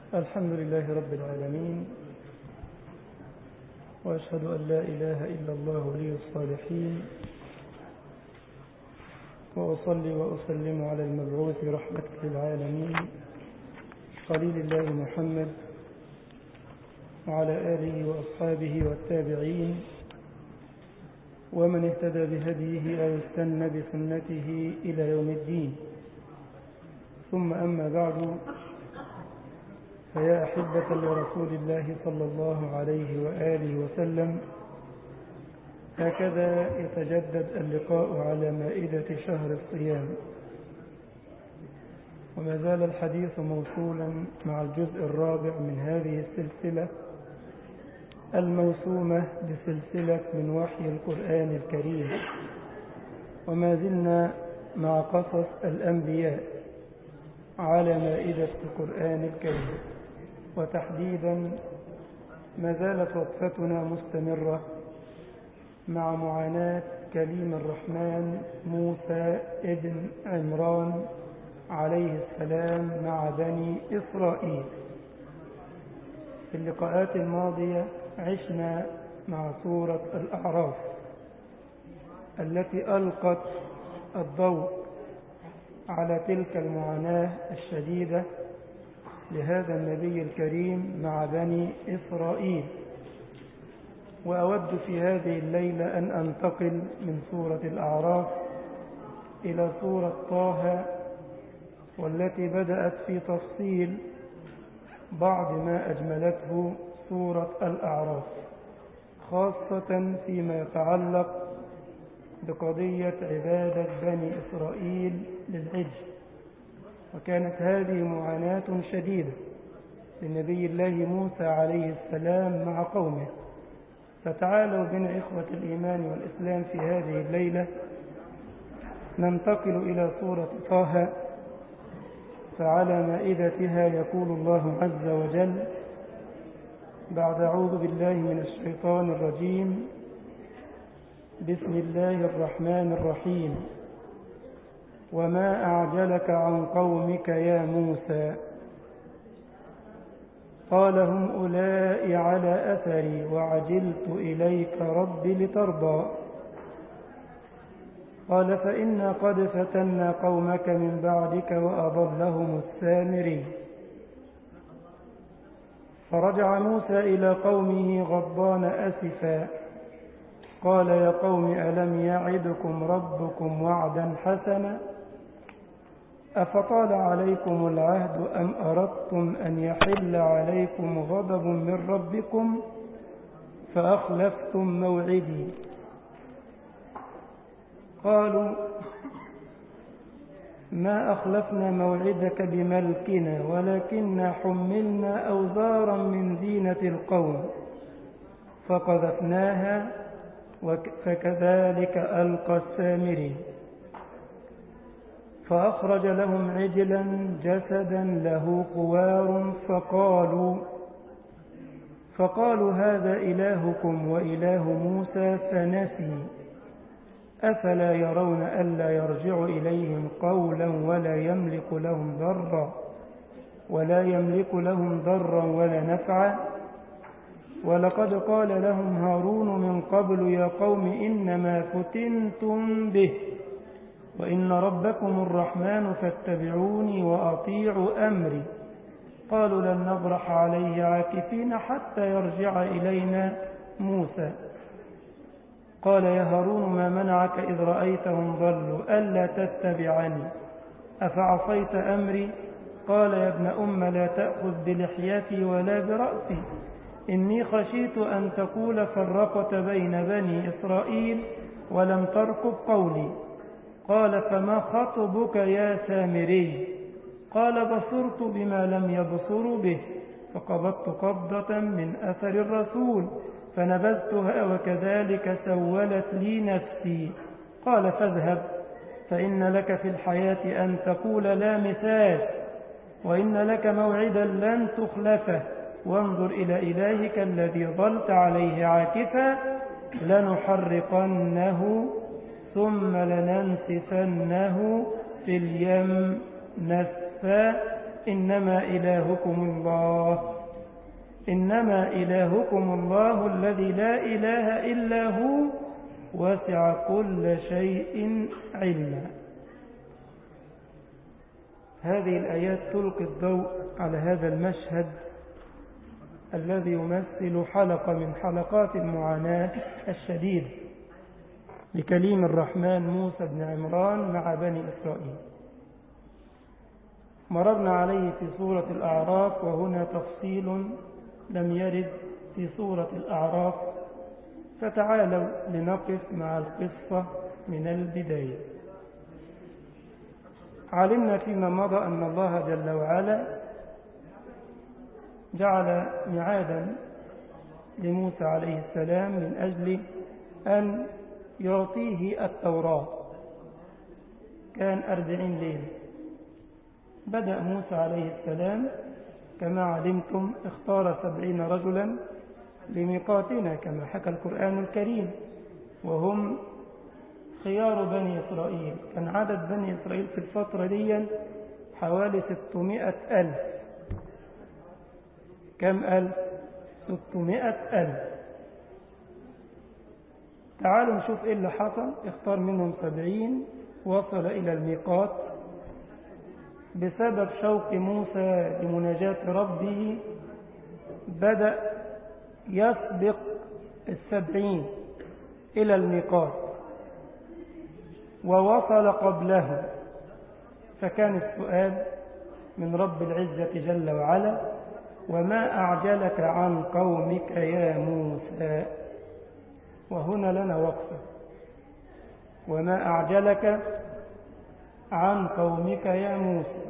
الحمد لله رب العالمين وأشهد أن لا إله إلا الله ولي الصالحين وأصلي وأسلم على المبعوث رحمة للعالمين خليل الله محمد وعلى آله وأصحابه والتابعين ومن اهتدى بهديه أو استنى بسنته إلى يوم الدين ثم أما بعد فيا أحبة لرسول الله صلى الله عليه وآله وسلم هكذا يتجدد اللقاء على مائدة شهر الصيام وما زال الحديث موصولا مع الجزء الرابع من هذه السلسلة الموسومة بسلسلة من وحي القرآن الكريم وما زلنا مع قصص الأنبياء على مائدة القرآن الكريم وتحديدا ما زالت وقفتنا مستمرة مع معاناة كليم الرحمن موسى ابن عمران عليه السلام مع بني إسرائيل في اللقاءات الماضية عشنا مع سورة الأعراف التي ألقت الضوء على تلك المعاناة الشديدة لهذا النبي الكريم مع بني إسرائيل وأود في هذه الليلة أن أنتقل من سورة الأعراف إلى سورة طه والتي بدأت في تفصيل بعض ما أجملته سورة الأعراف خاصة فيما يتعلق بقضية عبادة بني إسرائيل للعجل وكانت هذه معاناة شديدة لنبي الله موسى عليه السلام مع قومه فتعالوا بنا إخوة الإيمان والإسلام في هذه الليلة ننتقل إلى سورة طه فعلى مائدتها يقول الله عز وجل بعد أعوذ بالله من الشيطان الرجيم بسم الله الرحمن الرحيم وما أعجلك عن قومك يا موسى قال هم أولئك على أثري وعجلت إليك رب لترضى قال فإنا قد فتنا قومك من بعدك وأضلهم السامري فرجع موسى إلى قومه غضبان أسفا قال يا قوم ألم يعدكم ربكم وعدا حسنا أفطال عليكم العهد أم أردتم أن يحل عليكم غضب من ربكم فأخلفتم موعدي قالوا ما أخلفنا موعدك بملكنا ولكننا حملنا أوزارا من زينة القوم فقذفناها فكذلك ألقى السامري فأخرج لهم عجلا جسدا له خوار فقالوا فقالوا هذا إلهكم وإله موسى فنسي أفلا يرون ألا يرجع إليهم قولا ولا يملك لهم ضرا ولا يملك لهم ضرا ولا نفعا ولقد قال لهم هارون من قبل يا قوم إنما فتنتم به وإن ربكم الرحمن فاتبعوني وأطيعوا أمري قالوا لن نبرح عليه عاكفين حتى يرجع إلينا موسى قال يا هارون ما منعك إذ رأيتهم ضلوا ألا تتبعني أفعصيت أمري قال يا ابن أم لا تأخذ بلحيتي ولا برأسي إني خشيت أن تقول فرقت بين بني إسرائيل ولم ترقب قولي قال فما خطبك يا سامري قال بصرت بما لم يبصروا به فقبضت قبضة من أثر الرسول فنبذتها وكذلك سولت لي نفسي قال فاذهب فإن لك في الحياة أن تقول لا مثال وإن لك موعدا لن تخلفه وانظر إلى إلهك الذي ظلت عليه عاكفا لنحرقنه ثم لننسفنه في اليم نسفا إنما إلهكم الله إنما إلهكم الله الذي لا إله إلا هو وسع كل شيء علما هذه الآيات تلقي الضوء على هذا المشهد الذي يمثل حلقة من حلقات المعاناة الشديدة لكليم الرحمن موسى بن عمران مع بني إسرائيل مررنا عليه في سورة الأعراف وهنا تفصيل لم يرد في سورة الأعراف فتعالوا لنقف مع القصة من البداية علمنا فيما مضى أن الله جل وعلا جعل ميعادا لموسى عليه السلام من أجل أن يعطيه التوراة كان أربعين ليلة بدأ موسى عليه السلام كما علمتم اختار سبعين رجلا لميقاتنا كما حكى القرآن الكريم وهم خيار بني إسرائيل كان عدد بني إسرائيل في الفترة دي حوالي ستمائة ألف كم ألف ستمائة ألف تعالوا نشوف إيه اللي حصل اختار منهم سبعين وصل إلى الميقات بسبب شوق موسى لمناجاة ربه بدأ يسبق السبعين إلى الميقات ووصل قبله فكان السؤال من رب العزة جل وعلا وما أعجلك عن قومك يا موسى وهنا لنا وقفة وما أعجلك عن قومك يا موسى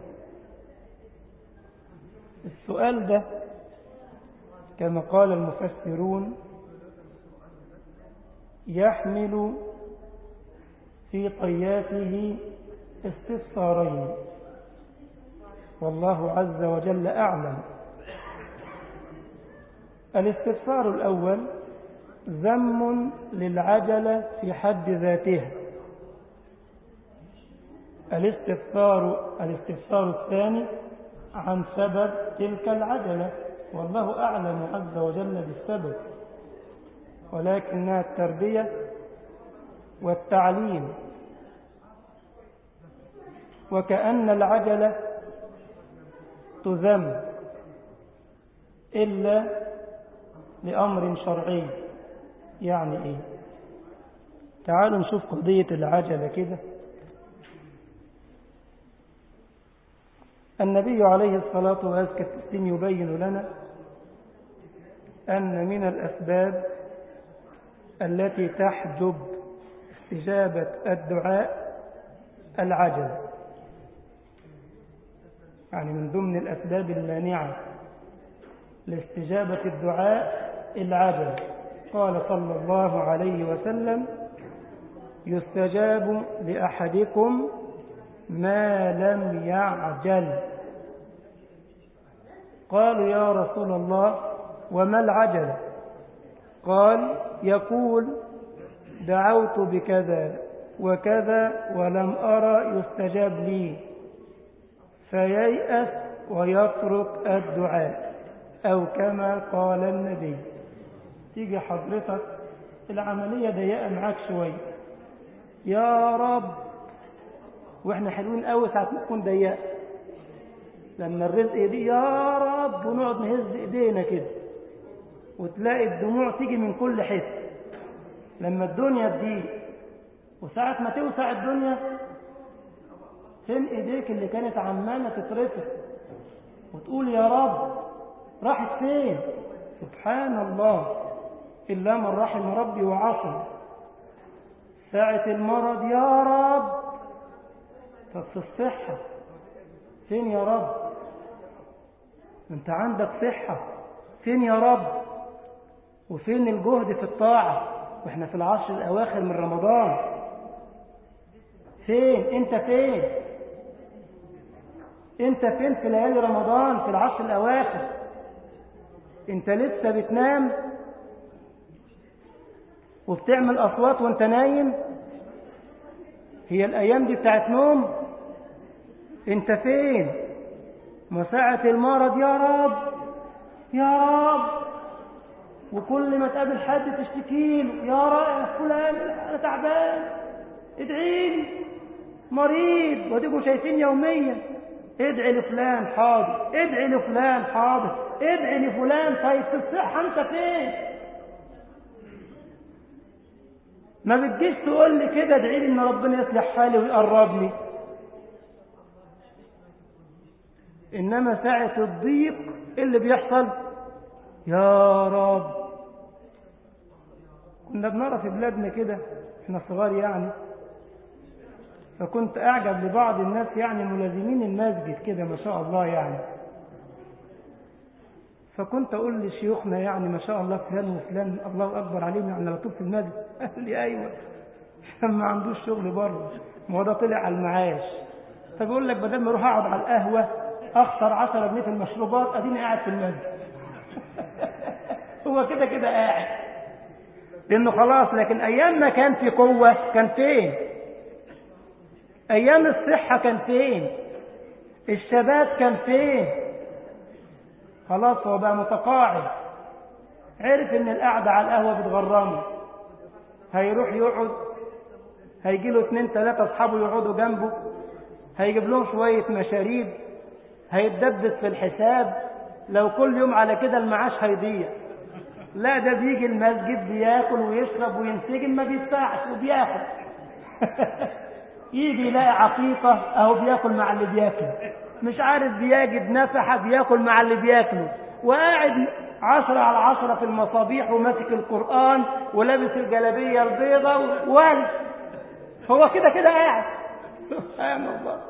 السؤال ده كما قال المفسرون يحمل في طياته استفسارين والله عز وجل أعلم الاستفسار الأول ذم للعجلة في حد ذاتها الاستفسار الاستفسار الثاني عن سبب تلك العجلة والله أعلم عز وجل بالسبب ولكنها التربية والتعليم وكأن العجلة تذم إلا لأمر شرعي يعني إيه تعالوا نشوف قضية العجلة كده النبي عليه الصلاة وأزكى التسليم يبين لنا أن من الأسباب التي تحجب استجابة الدعاء العجل يعني من ضمن الأسباب المانعة لاستجابة الدعاء العجل قال صلى الله عليه وسلم يستجاب لأحدكم ما لم يعجل قالوا يا رسول الله وما العجل قال يقول دعوت بكذا وكذا ولم أرى يستجاب لي فييأس ويترك الدعاء أو كما قال النبي تيجي حضرتك العملية ضيقة معاك شوية يا رب واحنا حلوين قوي ساعة ما تكون ضيقة لما الرزق دي يا رب ونقعد نهز ايدينا كده وتلاقي الدموع تيجي من كل حته لما الدنيا تضيق وساعة ما توسع الدنيا فين ايديك اللي كانت عمالة تترفع وتقول يا رب راحت فين سبحان الله إلا من رحم ربي وعصم ساعة المرض يا رب طب في الصحة فين يا رب انت عندك صحة فين يا رب وفين الجهد في الطاعة واحنا في العشر الأواخر من رمضان فين انت فين انت فين في ليالي رمضان في العشر الأواخر انت لسه بتنام وبتعمل أصوات وانت نايم هي الأيام دي بتاعت نوم انت فين مساعة المرض يا رب يا رب وكل ما تقابل حد تشتكي له يا رب فلان انا تعبان ادعي لي مريض وديكم شايفين يوميا ادعي لفلان حاضر ادعي لفلان حاضر ادعي لفلان طيب في الصحة انت فين ما بتجيش تقول لي كده ادعي لي ان ربنا يصلح حالي ويقربني انما ساعة الضيق ايه اللي بيحصل يا رب كنا بنرى في بلادنا كده احنا صغار يعني فكنت اعجب لبعض الناس يعني ملازمين المسجد كده ما شاء الله يعني فكنت اقول لشيوخنا يعني ما شاء الله فلان وفلان الله اكبر عليهم يعني على طول في المسجد قال لي ايوه عشان ما عندوش شغل بره ما هو ده طلع على المعاش فبيقول لك بدل ما اروح اقعد على القهوه اخسر 10 جنيه في المشروبات اديني قاعد في المسجد هو كده كده قاعد لانه خلاص لكن ايام ما كان في قوه كان فين ايام الصحه كان فين الشباب كان فين خلاص هو بقى متقاعد عرف ان القعده على القهوه بتغرمه هيروح يقعد هيجي له اثنين ثلاثه اصحابه يقعدوا جنبه هيجيب لهم شويه مشاريب هيتدبس في الحساب لو كل يوم على كده المعاش هيضيع لا ده بيجي المسجد بياكل ويشرب وينسجم ما بيدفعش وبياخد يجي يلاقي عقيقة اهو بياكل مع اللي بياكل مش عارف بيجد نفحة بياكل مع اللي بياكله وقاعد عشرة على عشرة في المصابيح وماسك القرآن ولابس الجلابية البيضة وارد هو كده كده قاعد سبحان الله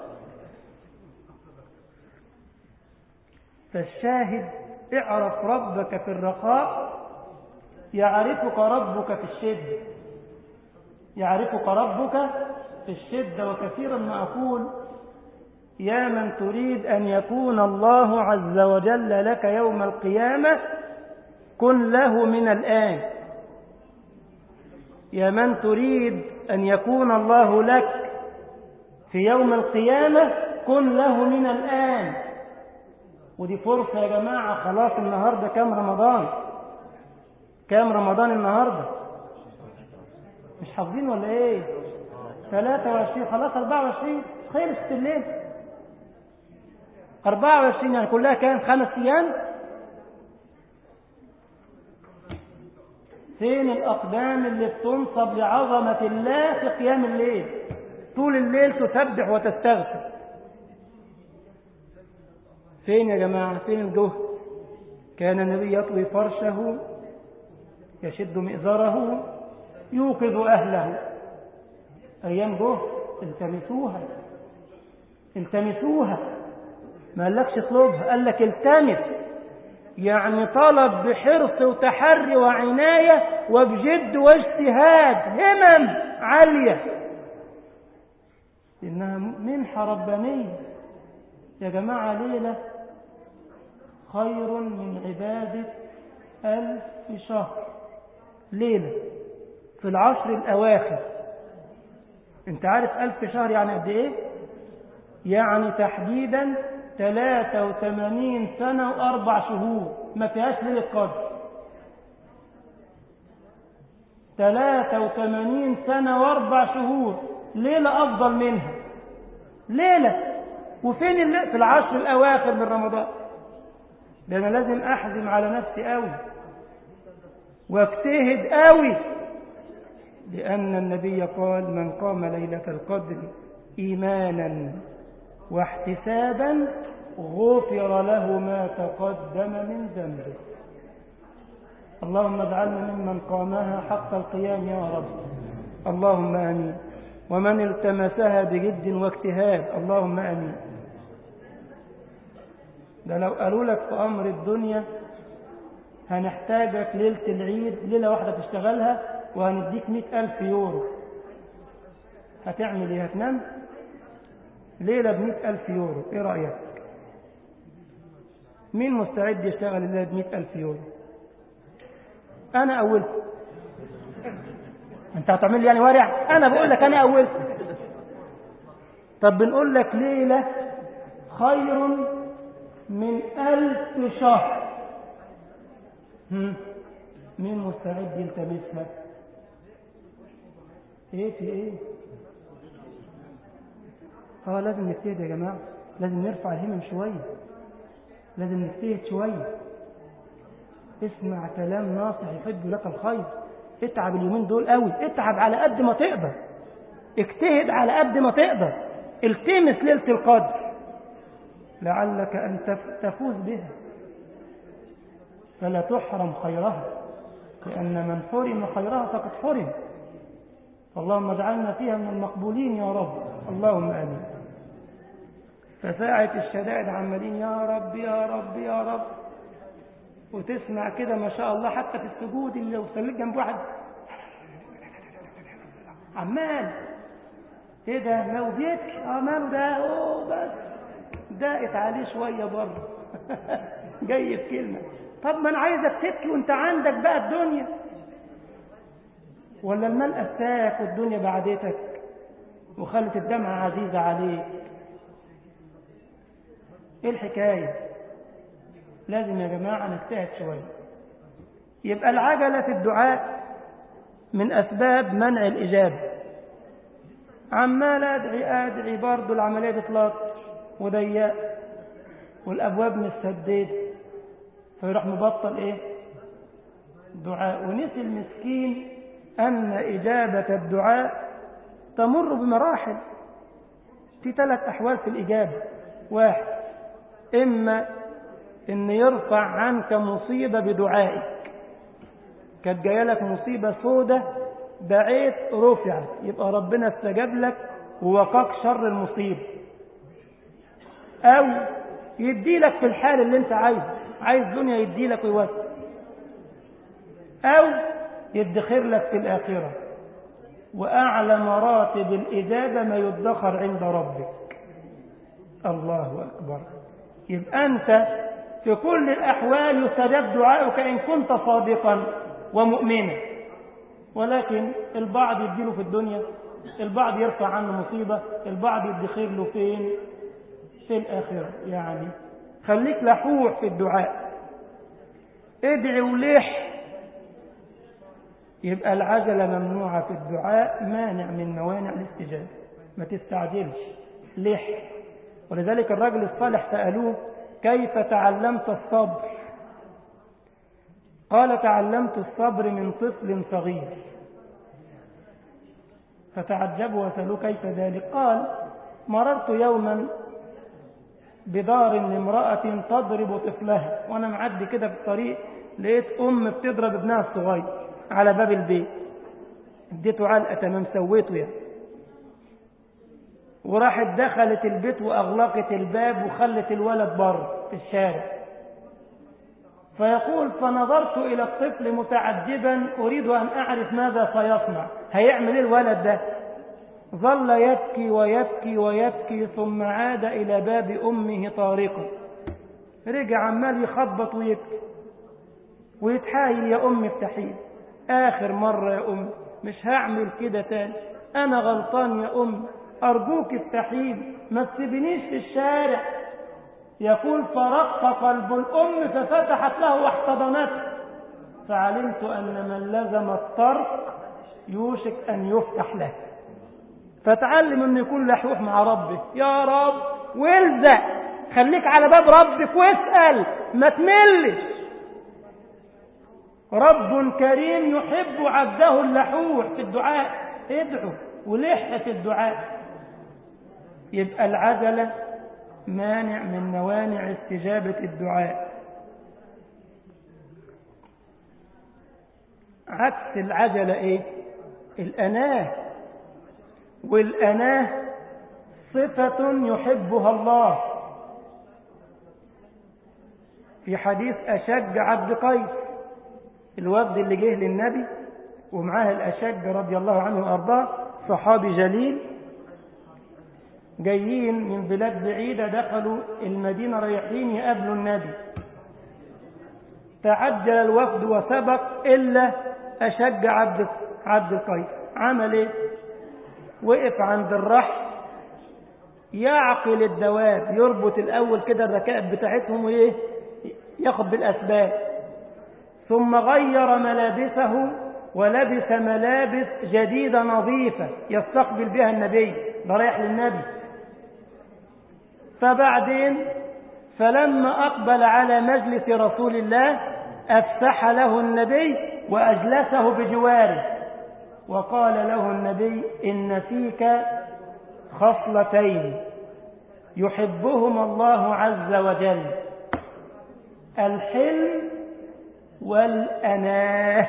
فالشاهد اعرف ربك في الرخاء يعرفك ربك في الشدة يعرفك ربك في الشدة وكثيرا ما أقول يا من تريد أن يكون الله عز وجل لك يوم القيامة كن له من الآن يا من تريد أن يكون الله لك في يوم القيامة كن له من الآن ودي فرصة يا جماعة خلاص النهاردة كام رمضان كام رمضان النهاردة مش حافظين ولا ايه 23 خلاص 24 خلص الليل 24 يعني كلها كام خمس ايام فين الاقدام اللي بتنصب لعظمة الله في قيام الليل طول الليل تسبح وتستغفر فين يا جماعة فين الجهد كان النبي يطوي فرشه يشد مئزره يوقظ أهله أيام جهد التمسوها التمسوها ما قالكش اطلبها قال لك التمس يعني طلب بحرص وتحري وعناية وبجد واجتهاد همم عالية إنها منحة ربانية يا جماعة ليلة خير من عبادة ألف شهر ليلة في العشر الأواخر انت عارف ألف شهر يعني قد ايه يعني تحديدا 83 سنة وأربع شهور ما فيهاش ليلة قدر 83 سنة وأربع شهور ليلة أفضل منها ليلة وفين الليلة في العشر الأواخر من رمضان ده أنا لازم أحزم على نفسي قوي واجتهد قوي لأن النبي قال من قام ليلة القدر إيمانا واحتسابا غفر له ما تقدم من ذنبه اللهم اجعلنا ممن قامها حق القيام يا رب اللهم امين ومن التمسها بجد واجتهاد اللهم امين ده لو قالوا لك في امر الدنيا هنحتاجك ليله العيد ليله واحده تشتغلها وهنديك مئة ألف يورو هتعمل ايه هتنام ليلة بمئة ألف يورو ايه رأيك مين مستعد يشتغل الليلة بمئة ألف يورو أنا أولكم أنت هتعمل لي يعني ورع أنا بقول لك أنا أولكم طب بنقول لك ليلة خير من ألف شهر هم؟ مين مستعد يلتمسها ايه في ايه اه لازم نجتهد يا جماعة لازم نرفع الهمم شوية لازم نجتهد شوية اسمع كلام ناصح يحب لك الخير اتعب اليومين دول قوي اتعب على قد ما تقدر اجتهد على قد ما تقدر التمس ليلة القدر لعلك أن تفوز بها فلا تحرم خيرها لأن من حرم خيرها فقد حرم اللهم اجعلنا فيها من المقبولين يا رب اللهم آمين فساعة الشدائد عمالين يا رب يا رب يا رب وتسمع كده ما شاء الله حتى في السجود اللي لو صليت جنب واحد عمال ايه ده لو بيبكي اه ماله ده اوه بس دقت عليه شويه برضه جاي في كلمه طب ما انا عايزك تبكي وانت عندك بقى الدنيا ولا المال أتاك والدنيا بعدتك وخلت الدمعة عزيزة عليك ايه الحكاية لازم يا جماعة نجتهد شوية يبقى العجلة في الدعاء من أسباب منع الإجابة عمال أدعي أدعي برضه العملية بتلاط وضيق والأبواب مستدد فيروح مبطل إيه دعاء ونسي المسكين أن إجابة الدعاء تمر بمراحل في ثلاث أحوال في الإجابة واحد إما إن يرفع عنك مصيبة بدعائك كانت جايه لك مصيبة سودة دعيت رفعت يبقى ربنا استجاب لك ووقاك شر المصيبة أو يدي لك في الحال اللي انت عايزه عايز دنيا يدي لك ويوسع أو يدخر لك في الآخرة وأعلى مراتب الإجابة ما يدخر عند ربك الله أكبر يبقى أنت في كل الأحوال يستجاب دعائك إن كنت صادقا ومؤمنا ولكن البعض يديله في الدنيا البعض يرفع عنه مصيبة البعض يدخر له فين في الآخرة يعني خليك لحوح في الدعاء ادعي ولح يبقى العجلة ممنوعة في الدعاء مانع من موانع الاستجابة ما تستعجلش لح ولذلك الرجل الصالح سألوه كيف تعلمت الصبر قال تعلمت الصبر من طفل صغير فتعجبوا وسألوه كيف ذلك قال مررت يوما بدار لامرأة تضرب طفلها وأنا معدي كده في الطريق لقيت أم بتضرب ابنها الصغير على باب البيت اديته علقة تمام سويته يعني وراحت دخلت البيت وأغلقت الباب وخلت الولد بره في الشارع فيقول فنظرت إلى الطفل متعجبا أريد أن أعرف ماذا سيصنع هيعمل إيه الولد ده ظل يبكي ويبكي ويبكي ثم عاد إلى باب أمه طارقا رجع عمال يخبط ويبكي ويتحايل يا أم افتحي آخر مرة يا أم مش هعمل كده تاني أنا غلطان يا أم أرجوك افتحيل ما تسيبنيش في الشارع يقول فرق قلب الأم ففتحت له واحتضنته فعلمت أن من لزم الطرق يوشك أن يفتح له فتعلم أن يكون لحوح مع ربه يا رب والزق خليك على باب ربك واسأل ما تملش رب كريم يحب عبده اللحوح في الدعاء ادعو ولح في الدعاء يبقى العجلة مانع من موانع استجابة الدعاء عكس العجلة ايه الأناه والأناه صفة يحبها الله في حديث أشج عبد قيس الوفد اللي جه للنبي ومعاه الأشج رضي الله عنه وأرضاه صحابي جليل جايين من بلاد بعيدة دخلوا المدينة رايحين يقابلوا النبي تعجل الوفد وسبق إلا أشج عبد عبد القيس عمل إيه؟ وقف عند الرحل يعقل الدواب يربط الأول كده الركائب بتاعتهم وإيه ياخد بالأسباب ثم غير ملابسه ولبس ملابس جديدة نظيفة يستقبل بها النبي ده رايح للنبي فبعدين فلما أقبل على مجلس رسول الله أفسح له النبي وأجلسه بجواره وقال له النبي إن فيك خصلتين يحبهما الله عز وجل الحلم والأناه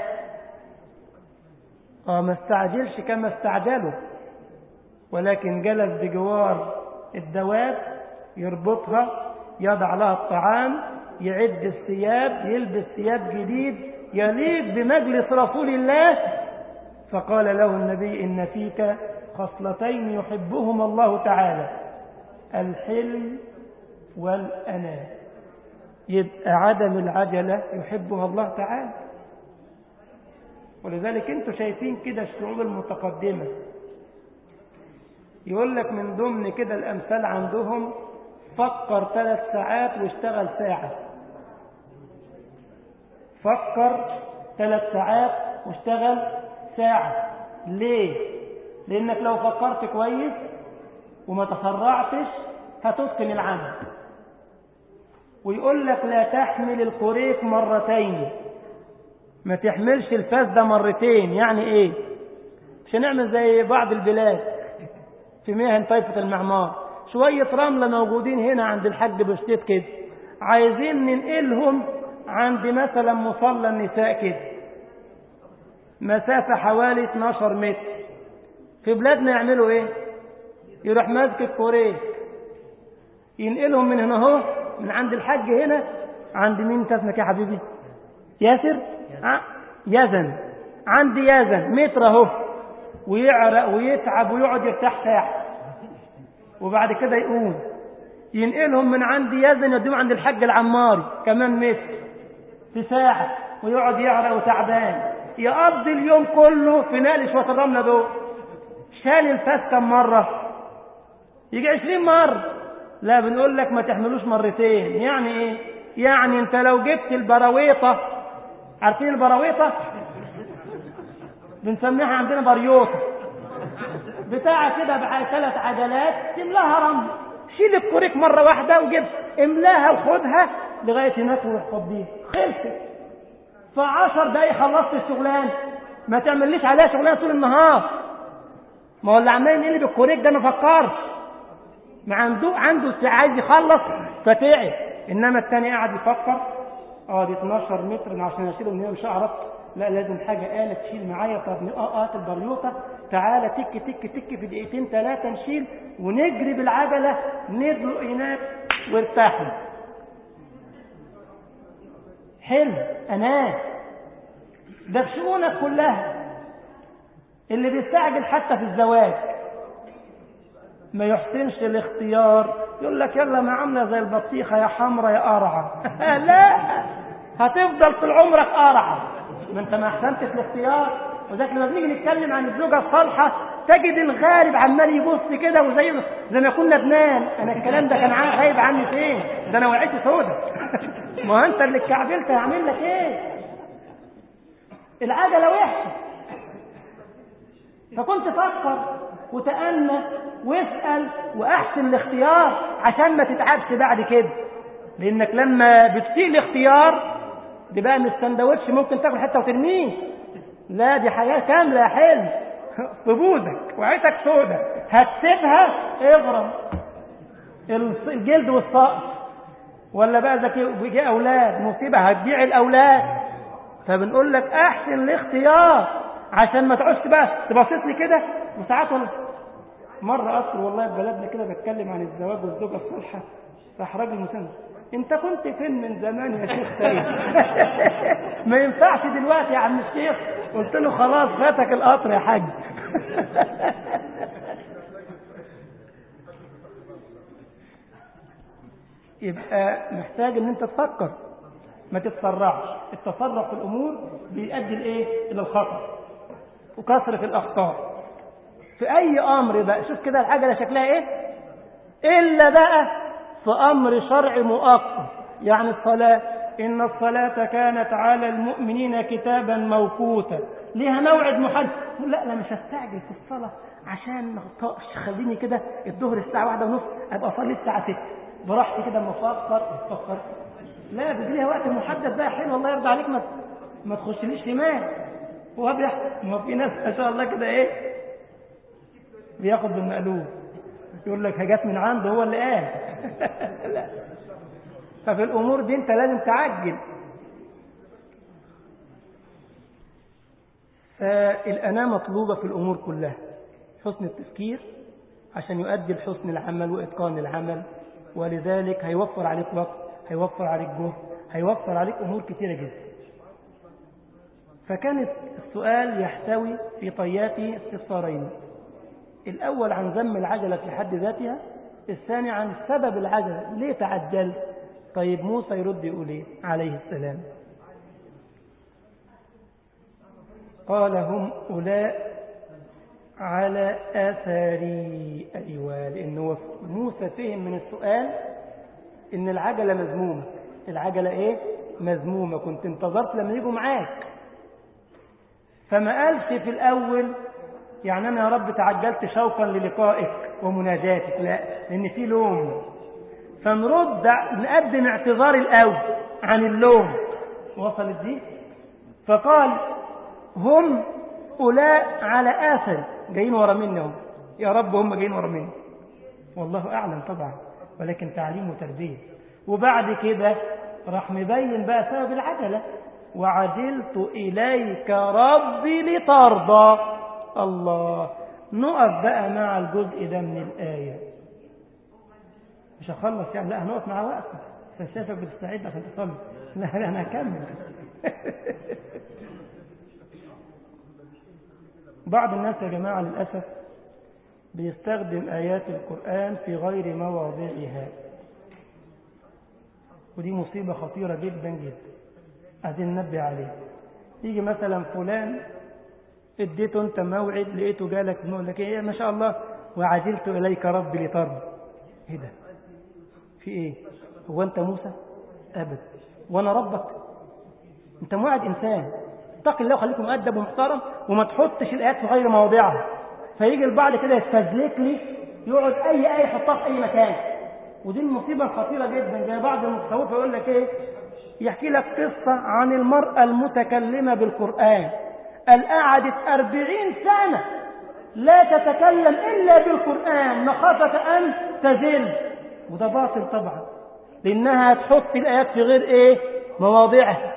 آه ما استعجلش كما استعجله ولكن جلس بجوار الدواب يربطها يضع لها الطعام يعد الثياب يلبس ثياب جديد يليق بمجلس رسول الله فقال له النبي إن فيك خصلتين يحبهما الله تعالى الحلم والأناة يبقى عدم العجلة يحبها الله تعالى ولذلك انتوا شايفين كده الشعوب المتقدمة يقول لك من ضمن كده الأمثال عندهم فكر ثلاث ساعات واشتغل ساعة فكر ثلاث ساعات واشتغل ساعة ليه؟ لأنك لو فكرت كويس وما تسرعتش هتتقن العمل ويقول لك لا تحمل القريك مرتين ما تحملش الفاس ده مرتين يعني ايه مش هنعمل زي بعض البلاد في مهن طيفة المعمار شوية رملة موجودين هنا عند الحاج بشتيت كده عايزين ننقلهم عند مثلا مصلى النساء كده مسافة حوالي 12 متر في بلادنا يعملوا ايه يروح ماسك الكوريك ينقلهم من هنا اهو من عند الحاج هنا عند مين انت اسمك يا حبيبي ياسر ع... يزن عند يزن متر اهو ويعرق ويتعب ويقعد يرتاح ساعة وبعد كده يقوم ينقلهم من عند يزن يوديهم عند الحاج العماري كمان متر في ساعة ويقعد يعرق وتعبان يقضي اليوم كله في نقل شوية الرملة دول شال الفاس كم مرة يجي عشرين مرة لا بنقول لك ما تحملوش مرتين يعني ايه يعني انت لو جبت البراويطة عارفين البراويطة بنسميها عندنا بريوطة بتاعة كده بثلاث عجلات تملاها رمل شيل الكوريك مرة واحدة وجيب املاها وخدها لغاية هناك واحفظ بيها خلصت في عشر دقايق خلصت الشغلان ما تعمليش عليها شغلانة طول النهار ما هو اللي عمال ينقلب الكوريك ده ما فكرش ما عنده عنده عايز يخلص فتعب انما الثاني قاعد يفكر اه دي 12 متر عشان اشيله من هنا مش هعرف لا لازم حاجه آلة تشيل معايا طب اه اه البريوطه تعالى تك تك تك في دقيقتين ثلاثه نشيل ونجري بالعجله ندلق هناك وارتاحنا حلو اناه ده في شؤونك كلها اللي بيستعجل حتى في الزواج ما يحسنش الاختيار يقول لك يلا ما عامله زي البطيخه يا حمرا يا قرعه لا هتفضل طول عمرك قرعه ما انت ما احسنتش الاختيار وذاك لما بنيجي نتكلم عن الزوجه الصالحه تجد الغالب عمال يبص كده وزي زي ما يكون ندمان انا الكلام ده كان غايب عني فين ده انا وعيت سودا ما انت اللي اتكعبلت هعمل لك ايه العجله وحشه فكنت فكر وتأنى واسأل وأحسن الاختيار عشان ما تتعبش بعد كده لأنك لما بتسيء الاختيار دي بقى من السندوتش ممكن تاكل حتة وترميه لا دي حياة كاملة يا حلم في بوزك وعيتك سودة هتسيبها اغرم الجلد والسقف ولا بقى ذكي بيجي أولاد مصيبة هتبيع الأولاد فبنقول لك أحسن الاختيار عشان ما تقعدش بقى تبصيت لي كده وساعات ولا مرة أذكر والله في بلدنا كده بتكلم عن الزواج والزوجة الصالحة راح راجل مسند أنت كنت فين من زمان يا شيخ سيد؟ ما ينفعش دلوقتي يا عم الشيخ قلت له خلاص فاتك القطر يا حاج يبقى محتاج ان انت تفكر ما تتسرعش التسرع في الامور بيؤدي لايه الى الخطر وكثره الاخطاء في اي امر بقى شوف كده العجله شكلها ايه إلا بقى في أمر شرع مؤقت يعني الصلاة إن الصلاة كانت على المؤمنين كتابا موقوتا ليها موعد محدد لا أنا مش هستعجل في الصلاة عشان ما اغطاش خليني كده الظهر الساعة واحدة ونص أبقى أصلي الساعة 6 براحتي كده اما افكر افكر لا بيجي ليها وقت محدد بقى حلو الله يرضى عليك ما ما تخشليش في مال واضح ما في ناس ما شاء الله كده ايه بياخد بالمقلوب يقول لك هجت من عنده هو اللي قال لا ففي الامور دي انت لازم تعجل فالأناة مطلوبة في الأمور كلها حسن التفكير عشان يؤدي لحسن العمل وإتقان العمل ولذلك هيوفر عليك وقت هيوفر عليك جهد هيوفر عليك أمور كثيرة جدا فكان السؤال يحتوي في طياته استفسارين الأول عن ذم العجلة في حد ذاتها الثاني عن سبب العجلة ليه تعجل طيب موسى يرد يقول ايه عليه السلام قال هم أولاء على أثري أيوة لأنه موسى فهم من السؤال إن العجلة مذمومة العجلة إيه مذمومة كنت انتظرت لما يجوا معاك فما قالش في الأول يعني أنا يا رب تعجلت شوقا للقائك ومناجاتك لا لأن في لوم فنرد نقدم اعتذار الأول عن اللوم وصلت دي فقال هم أولاء على آثر جايين ورا مني هم يا رب هم جايين ورا مني والله أعلم طبعا ولكن تعليم وتربية وبعد كده راح مبين بقى سبب العجلة وعجلت إليك ربي لترضى الله نقف بقى مع الجزء ده من الآية مش هخلص يعني لا هنقف مع وقت فشافك بتستعد عشان تصلي لا لا انا هكمل بعض الناس يا جماعة للأسف بيستخدم آيات القرآن في غير مواضعها ودي مصيبة خطيرة جدا جدا عايزين ننبه عليها يجي مثلا فلان اديته انت موعد لقيته جالك نقول لك ايه ما شاء الله وعجلت اليك ربي لترضى ايه ده في ايه هو انت موسى ابدا وانا ربك انت موعد انسان اتق الله وخليك مؤدب ومحترم وما تحطش الايات في غير مواضعها فيجي البعض كده يستزلك لي يقعد اي ايه يحطها في اي مكان ودي المصيبه الخطيره جدا زي بعض المتصوفه يقول لك ايه يحكي لك قصه عن المراه المتكلمه بالقران قال قعدت أربعين سنة لا تتكلم إلا بالقرآن مخافة أن تزل وده باطل طبعا لأنها تحط الآيات في غير إيه مواضعها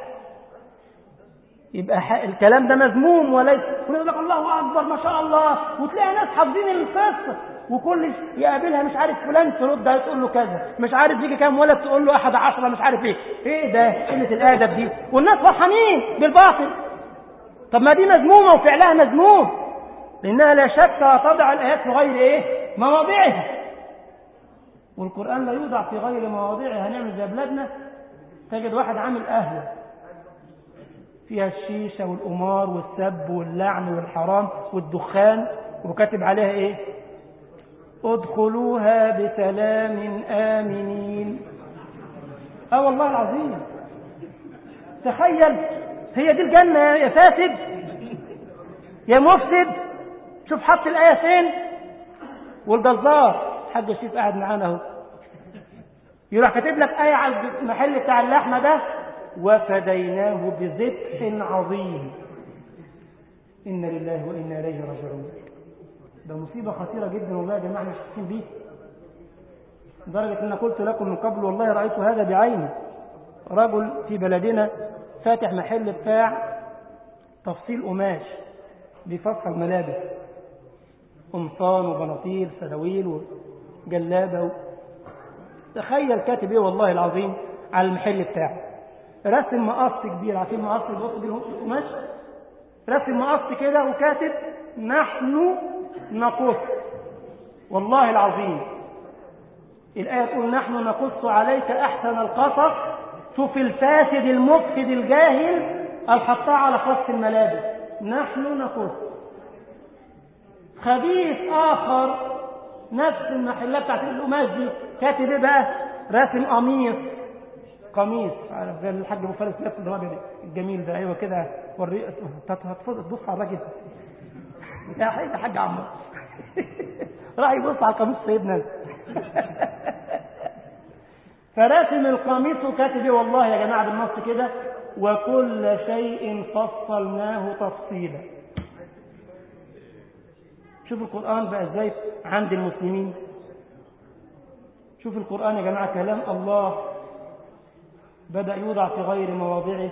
يبقى الكلام ده مذموم وليس يقول لك الله أكبر ما شاء الله وتلاقي ناس حافظين القصة وكل يقابلها مش عارف فلان ترد تقول له كذا مش عارف يجي كام ولد تقول له أحد عشرة مش عارف إيه إيه ده قلة الأدب دي والناس فرحانين بالباطل طب ما دي مذمومة وفعلها مذموم لأنها لا شك تضع الآيات في غير إيه مواضعها والقرآن لا يوضع في غير مواضعها هنعمل زي بلادنا تجد واحد عامل أهله فيها الشيشة والأمار والسب واللعن والحرام والدخان وكاتب عليها إيه ادخلوها بسلام آمنين اه والله العظيم تخيل هي دي الجنة يا فاسد يا مفسد شوف حط الآية فين والجزار حاج الشيف قاعد معانا اهو يروح كاتب لك آية على المحل بتاع اللحمة ده وفديناه بذبح عظيم إنا لله وإنا إليه راجعون ده مصيبة خطيرة جدا والله يا جماعة مش حاسين بيه لدرجة أن قلت لكم من قبل والله رأيت هذا بعيني رجل في بلدنا فاتح محل بتاع تفصيل قماش بفصل الملابس قمصان وبناطيل سراويل وجلابه و... تخيل كاتب ايه والله العظيم على المحل بتاعه رسم مقص كبير عارفين المقص اللي بيبص بيه القماش رسم مقص كده وكاتب نحن نقص والله العظيم الآية تقول نحن نقص عليك أحسن القصص شوف الفاسد المفسد الجاهل الحطاه على قص الملابس نحن نقص خبيث آخر نفس المحلة بتاعت القماش دي كاتب ايه بقى راسم قميص قميص عارف زي الحاج ابو فارس نفس الراجل الجميل ده ايوه كده وري هتفضل تبص على الراجل يا حاج يا حاج عمرو راح يبص على قميص سيدنا فراسم القميص وكاتب ايه والله يا جماعه بالنص كده وكل شيء فصلناه تفصيلا شوف القرآن بقى ازاي عند المسلمين شوف القرآن يا جماعة كلام الله بدأ يوضع في غير مواضعه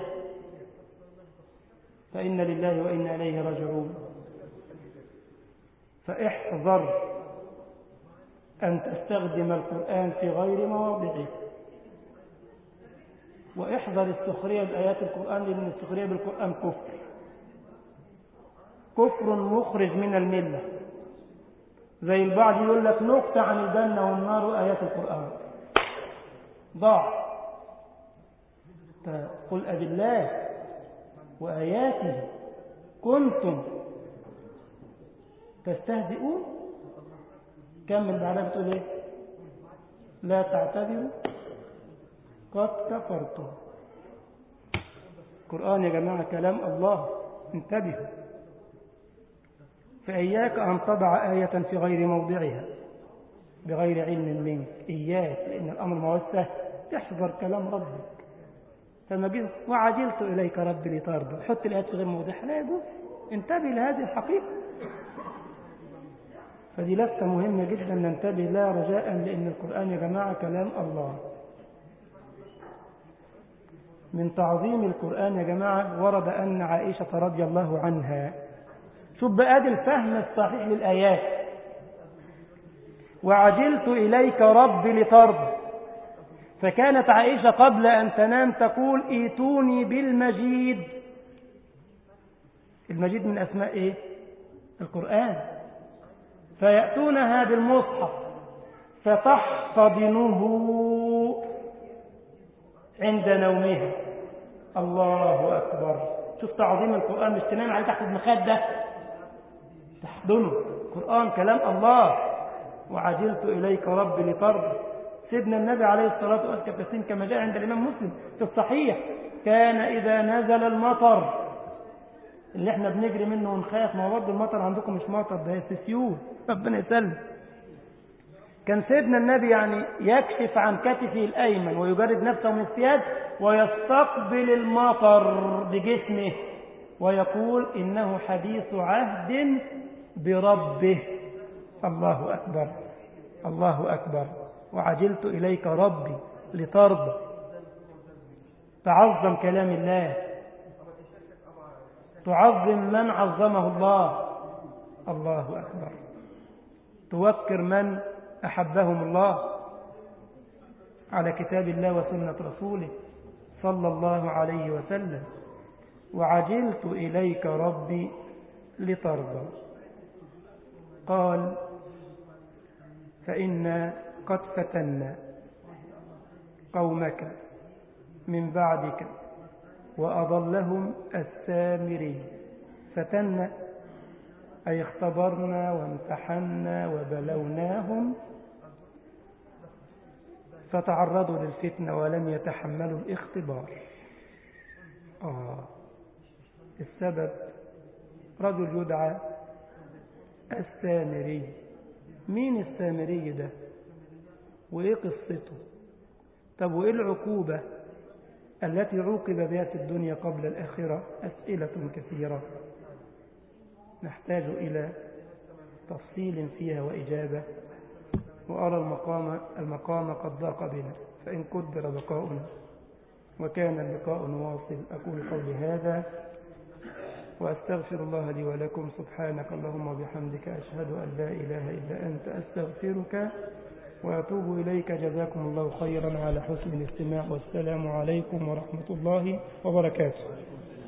فإن لله وإنا إليه راجعون فاحذر أن تستخدم القرآن في غير مواضعه واحذر السخرية بآيات القرآن لأن السخرية بالقرآن كفر كفر مخرج من الملة زي البعض يقول لك نقطة عن الجنة والنار آيات القرآن ضاع قل أبي الله وآياته كنتم تستهزئون كمل بعدها بتقول ايه لا تعتذروا قد كفرتم القرآن يا جماعة كلام الله انتبهوا فإياك أن تضع آية في غير موضعها بغير علم منك إياك لأن الأمر ما هو سهل تحذر كلام ربك فما جئت وعجلت إليك ربي لترضى حط الآيات في غير موضعها لا يجوز انتبه لهذه الحقيقة فدي لفتة مهمة جدا ننتبه لها رجاء لأن القرآن يا جماعة كلام الله من تعظيم القرآن يا جماعة ورد أن عائشة رضي الله عنها شوف بقى دي الفهم الصحيح للآيات وعجلت إليك ربي لترضى فكانت عائشة قبل أن تنام تقول ايتوني بالمجيد المجيد من أسماء إيه؟ القرآن فيأتونها بالمصحف فتحتضنه عند نومها الله أكبر شوف تعظيم القرآن مش تنام عليه تحت المخدة تحضنه القرآن كلام الله وعجلت إليك ربي لترضى سيدنا النبي عليه الصلاة والسلام كما جاء عند الإمام مسلم في الصحيح كان إذا نزل المطر اللي احنا بنجري منه ونخاف ما هو برضه المطر عندكم مش مطر ده سيول ربنا يسلم كان سيدنا النبي يعني يكشف عن كتفه الأيمن ويجرد نفسه من الثياب ويستقبل المطر بجسمه ويقول إنه حديث عهد بربه الله أكبر الله أكبر وعجلت إليك ربي لترضى تعظم كلام الله تعظم من عظمه الله الله أكبر توكر من أحبهم الله على كتاب الله وسنة رسوله صلى الله عليه وسلم وعجلت إليك ربي لترضى قال فإنا قد فتنا قومك من بعدك وأضلهم السامري فتنا أي اختبرنا وامتحنا وبلوناهم فتعرضوا للفتنة ولم يتحملوا الاختبار آه السبب رجل يدعى السامري مين السامري ده وإيه قصته طب وإيه العقوبة التي عوقب بها في الدنيا قبل الآخرة أسئلة كثيرة نحتاج إلى تفصيل فيها وإجابة وأرى المقام, المقام قد ضاق بنا فإن قدر بقاؤنا وكان اللقاء واصل أقول قولي هذا وأستغفر الله لي ولكم سبحانك اللهم وبحمدك أشهد أن لا إله إلا أنت أستغفرك وأتوب إليك جزاكم الله خيرا على حسن الاستماع والسلام عليكم ورحمة الله وبركاته